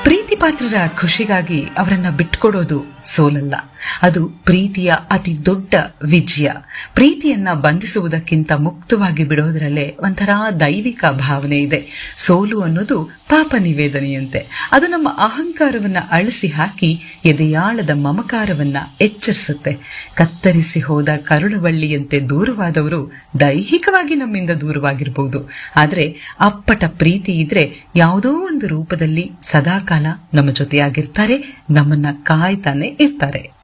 ಪ್ರೀತಿ ಪಾತ್ರರ ಖುಷಿಗಾಗಿ ಅವರನ್ನ ಬಿಟ್ಕೊಡೋದು ಸೋಲಲ್ಲ ಅದು ಪ್ರೀತಿಯ ಅತಿ ದೊಡ್ಡ ವಿಜಯ ಪ್ರೀತಿಯನ್ನ ಬಂಧಿಸುವುದಕ್ಕಿಂತ ಮುಕ್ತವಾಗಿ ಬಿಡೋದ್ರಲ್ಲೇ ಒಂಥರ ದೈವಿಕ ಭಾವನೆ ಇದೆ ಸೋಲು ಅನ್ನೋದು ಪಾಪ ನಿವೇದನೆಯಂತೆ ಅದು ನಮ್ಮ ಅಹಂಕಾರವನ್ನ ಅಳಿಸಿ ಹಾಕಿ ಎದೆಯಾಳದ ಮಮಕಾರವನ್ನ ಎಚ್ಚರಿಸುತ್ತೆ ಕತ್ತರಿಸಿ ಹೋದ ಕರುಳವಳ್ಳಿಯಂತೆ ದೂರವಾದವರು ದೈಹಿಕವಾಗಿ ನಮ್ಮಿಂದ ದೂರವಾಗಿರಬಹುದು ಆದ್ರೆ ಅಪ್ಪಟ ಪ್ರೀತಿ ಇದ್ರೆ ಯಾವುದೋ ಒಂದು ರೂಪದಲ್ಲಿ ಸದಾಕಾಲ ನಮ್ಮ ಜೊತೆಯಾಗಿರ್ತಾರೆ ನಮ್ಮನ್ನ ಕಾಯ್ತಾನೆ ಇರ್ತಾರೆ